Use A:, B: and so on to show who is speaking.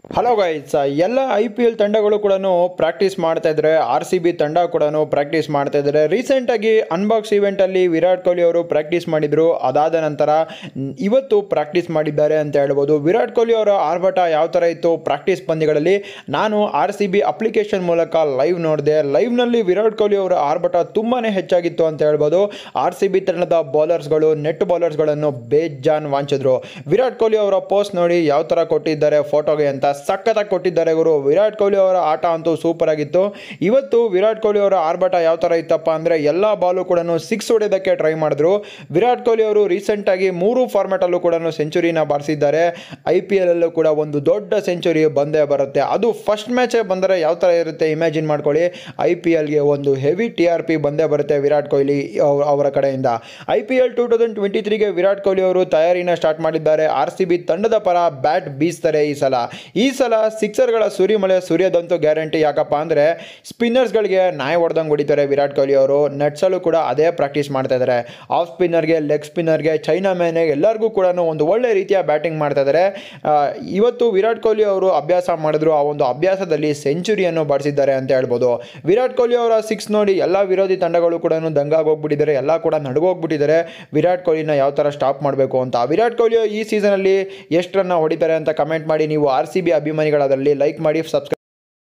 A: hello guys ಎಲ್ಲ I P L ತಂಡಗಳು ಕೂಡ ಪ್ರಾಕ್ಟೀಸ್ ಮಾಡ್ತಾ ಇದ್ದಾರೆ ಆರ್ ಸಿ ಬಿ ತಂಡ ಕೂಡ ಪ್ರಾಕ್ಟೀಸ್ ಮಾಡ್ತಾ ಇದ್ದಾರೆ ರೀಸೆಂಟಾಗಿ ಅನ್ಬಾಕ್ಸ್ ಇವೆಂಟಲ್ಲಿ ವಿರಾಟ್ ಕೊಹ್ಲಿ ಅವರು ಪ್ರಾಕ್ಟೀಸ್ ಮಾಡಿದರು ಅದಾದ ನಂತರ ನ್- ಇವತ್ತು ಪ್ರಾಕ್ಟೀಸ್ ಮಾಡಿದ್ದಾರೆ ಅಂತ ಹೇಳ್ಬೋದು ವಿರಾಟ್ ಕೊಹ್ಲಿ ಅವರ ಆರ್ಭಟ ಯಾವ ಥರ ಇತ್ತು ಪ್ರಾಕ್ಟೀಸ್ ಪಂದ್ಯಗಳಲ್ಲಿ ನಾನು ಆರ್ ಸಿ ಬಿ ಅಪ್ಲಿಕೇಶನ್ ಮೂಲಕ ಲೈವ್ ನೋಡಿದೆ ಲೈವ್ನಲ್ಲಿ ವಿರಾಟ್ ಕೊಹ್ಲಿ ಅವರ ಆರ್ಭಟ ತುಂಬಾ ಹೆಚ್ಚಾಗಿತ್ತು ಅಂತ ಹೇಳ್ಬೋದು ಆರ್ ಸಿ ಬಿ ತಂಡದ ಬೌಲರ್ಸ್ಗಳು ನೆಟ್ ಬೌಲರ್ಸ್ಗಳನ್ನು ಬೇಜಾನ್ ವಾಂಚಿದ್ರು ವಿರಾಟ್ ಕೊಹ್ಲಿ ಅವರ ಪೋಸ್ಟ್ ನೋಡಿ ಯಾವ ಥರ ಕೊಟ್ಟಿದ್ದಾರೆ ಫೋಟೋಗೆ ಅಂತ ಸಖತ್ತಾಗಿ ಕೊಟ್ಟಿದ್ದಾರೆ ಗುರು ವಿರಾಟ್ ಕೊಹ್ಲಿ ಅವರ ಆಟ ಅಂತೂ ಸೂಪರ್ ಆಗಿತ್ತು ಇವತ್ತು ವಿರಾಟ್ ಕೊಹ್ಲಿ ಅವರ ಆರ್ಭಟ ಯಾವ ಥರ ಇತ್ತಪ್ಪ ಅಂದರೆ ಎಲ್ಲ ಬಾಲು ಕೂಡ ಸಿಕ್ಸ್ ಹೊಡೆಯೋದಕ್ಕೆ ಟ್ರೈ ಮಾಡಿದ್ರು ವಿರಾಟ್ ಕೊಹ್ಲಿ ಅವರು ರೀಸೆಂಟಾಗಿ ಮೂರು ಫಾರ್ಮ್ಯಾಟಲ್ಲೂ ಕೂಡ ಸೆಂಚುರಿನ ಬಾರಿಸಿದ್ದಾರೆ ಐ ಪಿ ಎಲ್ಲಲ್ಲೂ ಕೂಡ ಒಂದು ದೊಡ್ಡ ಸೆಂಚುರಿ ಬಂದೇ ಬರುತ್ತೆ ಅದು ಫಸ್ಟ್ ಮ್ಯಾಚೇ ಬಂದರೆ ಯಾವ ಥರ ಇರುತ್ತೆ ಇಮ್ಯಾಜಿನ್ ಮಾಡ್ಕೊಳ್ಳಿ ಐ ಪಿ ಎಲ್ಗೆ ಒಂದು ಹೆವಿ ಟಿ ಆರ್ ಪಿ ಬಂದೇ ಬರುತ್ತೆ ವಿರಾಟ್ ಕೊಹ್ಲಿ ಅವ್- ಅವರ ಕಡೆಯಿಂದ I P L two thousand twenty ತ್ರೀಗೆ ವಿರಾಟ್ ಕೊಹ್ಲಿ ಅವರು ತಯಾರಿನ ಸ್ಟಾರ್ಟ್ ಮಾಡಿದ್ದಾರೆ ಆರ್ ಸಿ ಬಿ ತಂಡದ ಪರ ಬ್ಯಾಟ್ ಬೀಸ್ತಾರೆ ಈ ಸಲ ಈ ಸಲ ಸಿಕ್ಸರ್ಗಳ ಸುರಿಮಳೆ ಸುರಿಯೋದಂತೂ ಗ್ಯಾರಂಟಿ ಯಾಕಪ್ಪ ಅಂದರೆ ಸ್ಪಿನ್ನರ್ಸ್ಗಳಿಗೆ ನಾಯಿ ಹೊಡೆದಂಗೆ ಹೊಡಿತಾರೆ ವಿರಾಟ್ ಕೊಹ್ಲಿ ಅವರು ನಟ್ಸಲ್ಲೂ ಕೂಡ ಅದೇ ಪ್ರಾಕ್ಟೀಸ್ ಮಾಡ್ತಾ ಇದ್ದಾರೆ ಆಫ್ ಸ್ಪಿನ್ನರ್ಗೆ ಲೆಗ್ ಸ್ಪಿನ್ನರ್ಗೆ ಚೈನಾ ಮ್ಯಾನೆ ಎಲ್ಲರಿಗೂ ಕೂಡ ಒಂದು ಒಳ್ಳೆ ರೀತಿಯ ಬ್ಯಾಟಿಂಗ್ ಮಾಡ್ತಾ ಇದ್ದಾರೆ ಆ, ಇವತ್ತು ವಿರಾಟ್ ಕೊಹ್ಲಿ ಅವರು ಅಭ್ಯಾಸ ಮಾಡಿದ್ರು ಆ ಒಂದು ಅಭ್ಯಾಸದಲ್ಲಿ ಸೆಂಚುರಿಯನ್ನು ಬಾರಿಸಿದ್ದಾರೆ ಅಂತ ಹೇಳ್ಬೋದು ವಿರಾಟ್ ಕೊಹ್ಲಿ ಅವರ ಸಿಕ್ಸ್ ನೋಡಿ ಎಲ್ಲ ವಿರೋಧಿ ತಂಡಗಳು ಕೂಡ ದಂಗಾಗೋಗ್ಬಿಟ್ಟಿದ್ದಾರೆ ಎಲ್ಲ ಕೂಡ ನಡುಗೋಗ್ಬಿಟ್ಟಿದ್ದಾರೆ ವಿರಾಟ್ ಕೊಹ್ಲಿನ ಯಾವ ಥರ ಸ್ಟಾಪ್ ಮಾಡಬೇಕು ಅಂತ ವಿರಾಟ್ ಕೊಹ್ಲಿ ಈ ಸೀಸನಲ್ಲಿ ಎಷ್ಟು ರನ್ನ ಹೊಡಿತಾರೆ ಅಂತ ಕಮೆಂಟ್ ಮಾಡಿ ನೀವು ಆರ್ ಸಿ ಬಿ ಅಭಿಮಾನಿಗಳಾದಲ್ಲಿ ಲೈಕ್ ಮಾಡಿ ಸಬ್ಸ್ಕ್ರೈಬ್